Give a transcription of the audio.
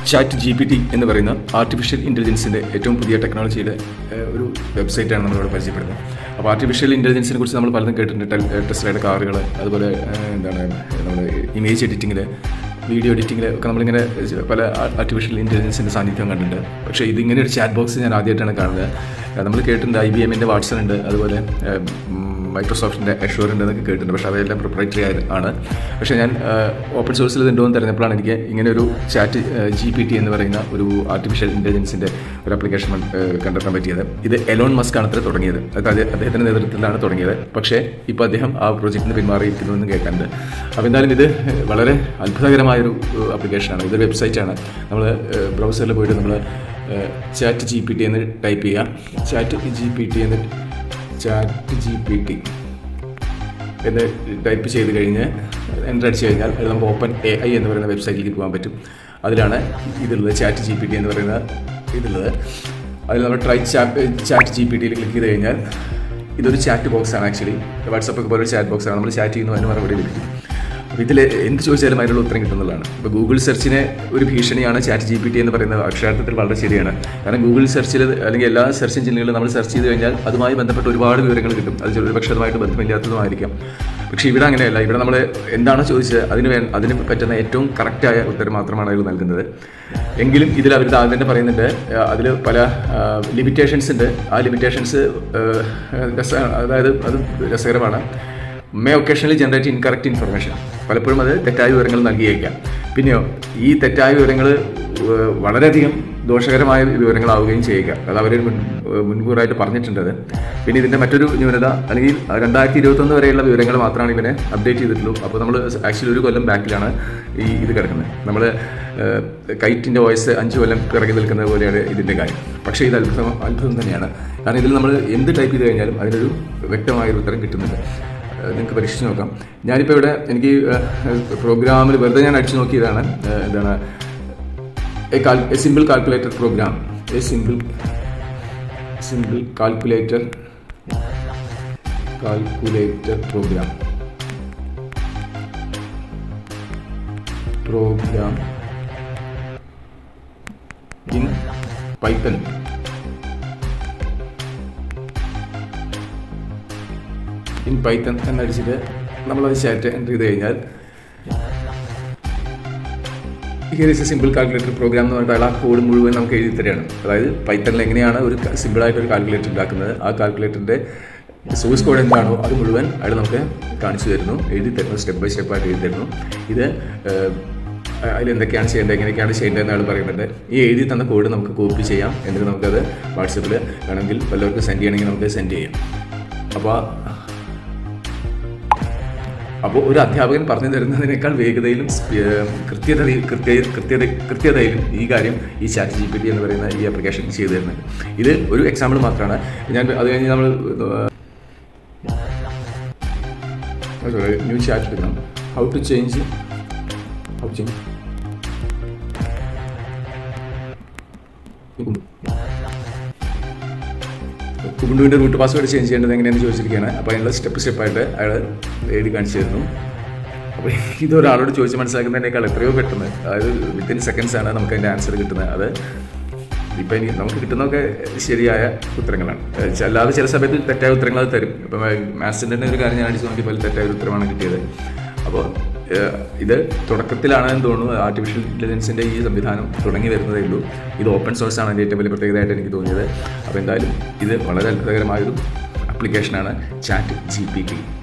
chat G P T എന്ന് പറയുന്ന artificial ഇൻ്റലിജൻസിൻ്റെ ഏറ്റവും പുതിയ ടെക്നോളജിയുടെ ഏഹ്, ഒരു വെബ്സൈറ്റാണ് നമ്മളിവിടെ പരിചയപ്പെടുന്നത് അപ്പോൾ ആർട്ടിഫിഷ്യൽ ഇൻ്റലിജൻസിനെ കുറിച്ച് നമ്മൾ പലതും കേട്ടിട്ടുണ്ട് ടെൽ- ടെസ്ലയുടെ കാറുകൾ അതുപോലെ ഏഹ്, എന്താണ് നമ്മൾ ഇമേജ് എഡിറ്റിങ്ങിൽ വീഡിയോ എഡിറ്റിങ്ങിൽ ഒക്കെ നമ്മളിങ്ങനെ പല ആർട്ടിഫിഷ്യൽ ഇൻ്റലിജൻസിൻ്റെ സാന്നിധ്യം കണ്ടിട്ടുണ്ട് പക്ഷേ ഇതിങ്ങനെ ഒരു ചാറ്റ് ബോക്സ് ഞാൻ ആദ്യമായിട്ടാണ് കാണുന്നത് നമ്മൾ കേട്ടിട്ടുണ്ട് ഐ ബി എമ്മിൻ്റെ വാട്സൺ ഉണ്ട് അതുപോലെ ഏഹ്, ഉം, മൈക്രോസോഫ്റ്റിൻ്റെ അഷൂർ ഉണ്ട് എന്നൊക്കെ കേട്ടിട്ടുണ്ട് പക്ഷേ അതെല്ലാം പ്രൊപ്പറേറ്ററി ആണ് പക്ഷേ ഞാൻ ഓപ്പൺ സോഴ്സിൽ ഇത് ഉണ്ടോ എന്ന് തിരഞ്ഞപ്പോഴാണ് എനിക്ക് ഇങ്ങനെ ഒരു ചാറ്റ് ജി പി ടി എന്ന് പറയുന്ന ഒരു ആർട്ടിഫിഷ്യൽ ഇൻ്റലിജൻസിൻ്റെ ഒരു ആപ്ലിക്കേഷൻ കണ്ടെത്താൻ പറ്റിയത് ഇത് എലോൺ മസ്ക് ആണ് അത്ര തുടങ്ങിയത് അത് അദ്ദേഹ- അദ്ദേഹത്തിൻ്റെ നേതൃത്വത്തിലാണ് തുടങ്ങിയത് പക്ഷേ ഇപ്പോൾ അദ്ദേഹം ആ പ്രോജക്റ്റിന് പിന്മാറിയിരിക്കുന്നു എന്ന് കേൾക്കാനുണ്ട് അപ്പോൾ എന്തായാലും ഇത് വളരെ അത്ഭുതകരമായൊരു ആപ്ലിക്കേഷനാണ് ഇതൊരു വെബ്സൈറ്റാണ് നമ്മൾ ബ്രൗസറിൽ പോയിട്ട് നമ്മൾ ചാറ്റ് ജി പി ടി എന്ന് ടൈപ്പ് ചെയ്യുക ചാറ്റ് ജി പി ടി എന്ന് ചാറ്റ് ജി പി ടി എന്ന് ടൈപ്പ് ചെയ്ത് കഴിഞ്ഞ് എൻ്റർ അടിച്ച് കഴിഞ്ഞാൽ അത് നമുക്ക് ഓപ്പൺ എ ഐ എന്ന് പറയുന്ന വെബ്സൈറ്റിലേക്ക് പോകാൻ പറ്റും അതിലാണ് ഇതുള്ളത് ചാറ്റ് ജി പി ടി എന്ന് പറയുന്ന ഇതുള്ളത് അതിൽ നമ്മൾ ട്രൈ ചാറ്റ് ജി പി ടിയിൽ ക്ലിക്ക് ചെയ്ത് കഴിഞ്ഞാൽ ഇതൊരു ചാറ്റ് ബോക്സ് ആണ് ആക്ച്വലി വാട്സപ്പ് ഒക്കെ പോലെ ഒരു ചാറ്റ് ബോക്സ് ആണ് നമ്മൾ ചാറ്റ് ചെയ്യുന്നു അതിന് മറുപടി ലഭിക്കും അപ്പോൾ ഇതിൽ എന്ത് ചോദിച്ചാലും അതിനുള്ള ഉത്തരം കിട്ടുന്നതാണ് ഇപ്പോൾ ഗൂഗിൾ സെർച്ചിനെ ഒരു ഭീഷണിയാണ് ചാറ്റ് ജി പി ടി എന്ന് പറയുന്നത് അക്ഷരാർത്ഥത്തിൽ വളരെ ശരിയാണ് കാരണം ഗൂഗിൾ സെർച്ചിൽ അല്ലെങ്കിൽ എല്ലാ സെർച്ച് എഞ്ചിനുകളിലും നമ്മൾ സെർച്ച് ചെയ്ത് കഴിഞ്ഞാൽ അതുമായി ബന്ധപ്പെട്ട ഒരുപാട് വിവരങ്ങൾ കിട്ടും അത് ചില പക്ഷേ അതുമായിട്ട് ബന്ധമില്ലാത്തതുമായിരിക്കാം പക്ഷേ ഇവിടെ അങ്ങനെയല്ല ഇവിടെ നമ്മൾ എന്താണോ ചോദിച്ചത് അതിന് വേ അതിന് പറ്റുന്ന ഏറ്റവും കറക്റ്റായ ഉത്തരം മാത്രമാണ് അതിൽ നൽകുന്നത് എങ്കിലും ഇതിൽ അവർ ആദ്യം തന്നെ പറയുന്നുണ്ട് അതിൽ പല ലിമിറ്റേഷൻസ് ഉണ്ട് ആ ലിമിറ്റേഷൻസ് അതായത് അത് രസകരമാണ് may occasionally generate incorrect information പലപ്പോഴും അത് തെറ്റായ വിവരങ്ങൾ നൽകിയേക്കാം പിന്നെയോ ഈ തെറ്റായ വിവരങ്ങൾ വളരെയധികം ദോഷകരമായ വിവരങ്ങളാവുകയും ചെയ്യുക അത് അവർ മുൻ മുൻകൂറായിട്ട് പറഞ്ഞിട്ടുണ്ട് അത് പിന്നെ ഇതിൻ്റെ മറ്റൊരു ന്യൂനത അല്ലെങ്കിൽ രണ്ടായിരത്തി ഇരുപത്തൊന്ന് വരെയുള്ള വിവരങ്ങൾ മാത്രമാണ് ഇവനെ അപ്ഡേറ്റ് ചെയ്തിട്ടുള്ളൂ അപ്പോൾ നമ്മൾ ആക്ച്വലി ഒരു കൊല്ലം ബാക്കിലാണ് ഈ ഇത് കിടക്കുന്നത് നമ്മൾ കൈറ്റിൻ്റെ വോയിസ് അഞ്ച് കൊല്ലം പിറകെ നിൽക്കുന്നത് പോലെയാണ് ഇതിൻ്റെ കാര്യം പക്ഷേ ഇത് അത്ഭുതം അത്ഭുതം തന്നെയാണ് കാരണം ഇതിൽ നമ്മൾ എന്ത് ടൈപ്പ് ചെയ്ത് കഴിഞ്ഞാലും അതിനൊരു വ്യക്തമായൊരു ഉത്തരം കിട്ടുന്നുണ്ട് നിങ്ങൾക്ക് പരീക്ഷിച്ച് നോക്കാം ഞാനിപ്പോൾ ഇവിടെ എനിക്ക് പ്രോഗ്രാമിൽ വെറുതെ ഞാൻ അടിച്ചു നോക്കിയതാണ് ഏഹ് എന്താണ് a cal a simple calculator program a simple simple calculator calculator program program in Python in Python എന്നടിച്ചിട്ട് നമ്മളത് ചാറ്റ് എൻ്റർ ചെയ്ത് കഴിഞ്ഞാൽ here is a simple calculator program എന്ന് പറഞ്ഞിട്ട് അയാൾ ആ കോഡ് മുഴുവൻ നമുക്ക് എഴുതി തരികയാണ് അതായത് പൈത്തണിൽ എങ്ങനെയാണ് ഒരു സിമ്പിളായിട്ട് ഒരു കാൽക്കുലേറ്റർ ഉണ്ടാക്കുന്നത് ആ കാൽക്കുലേറ്ററിൻ്റെ സോഴ്സ് കോഡ് എന്താണോ അത് മുഴുവൻ അയാൾ നമുക്ക് കാണിച്ചു തരുന്നു എഴുതി തരുന്നു സ്റ്റെപ്പ് ബൈ സ്റ്റെപ്പായിട്ട് എഴുതി തരുന്നു ഇത് അതിൽ എന്തൊക്കെയാണ് ചെയ്യേണ്ടത് എങ്ങനെയൊക്കെയാണ് ചെയ്യേണ്ടതെന്ന് അയാൾ പറയുന്നുണ്ട് ഈ എഴുതി തന്ന കോഡ് നമുക്ക് കോപ്പി ചെയ്യാം എന്നിട്ട് നമുക്കത് വാട്സപ്പിൽ വേണമെങ്കിൽ വല്ലവർക്കും സെൻഡ് ചെയ്യണമെങ്കിൽ നമുക്ക് സെൻഡ് ചെയ്യാം അപ്പോൾ അപ്പോൾ ഒരു അധ്യാപകൻ പറഞ്ഞു തരുന്നതിനേക്കാൾ വേഗതയിലും കൃത്യത കൃത്യ കൃത്യത കൃത്യതയിലും ഈ കാര്യം ഈ ചാറ്റ് ജി പി ടി എന്ന് പറയുന്ന ഈ ആപ്ലിക്കേഷൻ ചെയ്തു തരുന്നുണ്ട് ഇത് ഒരു എക്സാമ്പിൾ മാത്രമാണ് ഞാൻ അത് കഴിഞ്ഞ് നമ്മൾ സോറി ന്യൂ ചാറ്റ് എടുക്കണം how to change how change കുബുണ്ടുവിൻ്റെ റൂട്ട് പാസ്വേഡ് ചേഞ്ച് ചെയ്യേണ്ടത് എങ്ങനെയാണെന്ന് ചോദിച്ചിരിക്കുകയാണ് അപ്പോൾ അതിനുള്ള സ്റ്റെപ്പ് സ്റ്റെപ്പായിട്ട് അയാൾ എഴുതി കാണിച്ചു തരുന്നു അപ്പോൾ ഇത് ഒരാളോട് ചോദിച്ച് മനസ്സിലാക്കുന്നതിനേക്കാൾ എത്രയോ പെട്ടെന്ന് അതായത് വിത്തിൻ സെക്കൻഡ്സ് ആണ് നമുക്ക് അതിൻ്റെ ആൻസർ കിട്ടുന്നത് അത് ഇപ്പം ഇനി നമുക്ക് കിട്ടുന്നതൊക്കെ ശരിയായ ഉത്തരങ്ങളാണ് ഏഹ് അല്ലാതെ ചില സമയത്ത് തെറ്റായ ഉത്തരങ്ങൾ അത് തരും ഇപ്പം മാത്സിൻ്റെ തന്നെ ഒരു കാര്യം ഞാൻ അടിച്ച് നോക്കിയപ്പോൾ തെറ്റായ ഒരു ഉത്തരമാണ് കിട്ടിയത് അപ്പോൾ ഏഹ് ഇത് തുടക്കത്തിലാണെന്ന് തോന്നുന്നു ആർട്ടിഫിഷ്യൽ ഇൻ്റലിജൻസിൻ്റെ ഈ സംവിധാനം തുടങ്ങി വരുന്നതേ ഉള്ളൂ ഇത് ഓപ്പൺ സോഴ്സ് ആണ് അതിൻ്റെ ഏറ്റവും വലിയ പ്രത്യേകതയായിട്ട് എനിക്ക് തോന്നിയത് അപ്പോൾ എന്തായാലും ഇത് വളരെ അത്ഭുതകരമായൊരു ആപ്ലിക്കേഷനാണ് ചാറ്റ് ജി പി ടി